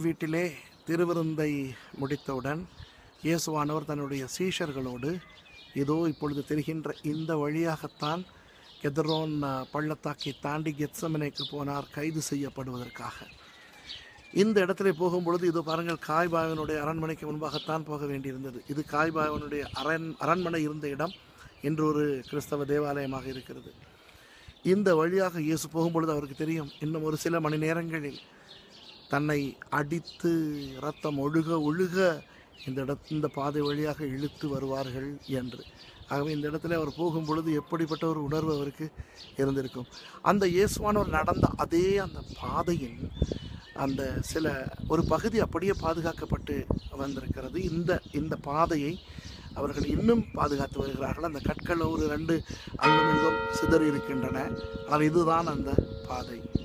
வீட்டிலே திருவிருந்தை முடித்தவுடன் இயேசுவானவர் தன்னுடைய சீஷர்களோடு இதோ இப்பொழுது தெரிகின்ற இந்த வழியாகத்தான் கெதரோன் அஹ், பள்ளத்தாக்கை தாண்டி கெத்சமனைக்கு போனார் கைது செய்யப்படுவதற்காக இந்த இடத்துல போகும்பொழுது இதோ பாருங்கள் காய்பாவனுடைய அரண்மனைக்கு முன்பாகத்தான் போக வேண்டியிருந்தது இது காய்பாவனுடைய அரண் அரண்மனை இருந்த இடம் இன்று ஒரு கிறிஸ்தவ தேவாலயமாக இருக்கிறது இந்த வழியாக இயேசு போகும்பொழுது அவருக்கு தெரியும் இன்னும் ஒரு சில மணி நேரங்களில் தன்னை அடித்து ரத்தம் ஒழுக ஒழுக இந்த இட இந்த பாதை வழியாக இழுத்து வருவார்கள் என்று ஆகவே இந்த இடத்துல அவர் போகும் பொழுது எப்படிப்பட்ட ஒரு உணர்வு அவருக்கு இருந்திருக்கும் அந்த இயேசுவானவர் நடந்த அதே அந்த பாதையின் அந்த சில ஒரு பகுதி அப்படியே பாதுகாக்கப்பட்டு வந்திருக்கிறது இந்த இந்த பாதையை அவர்கள் இன்னும் பாதுகாத்து வருகிறார்கள் அந்த கற்கள் ஒரு ரெண்டு அங்குமிங்கும் சிதறி இருக்கின்றன ஆனால் இதுதான் அந்த பாதை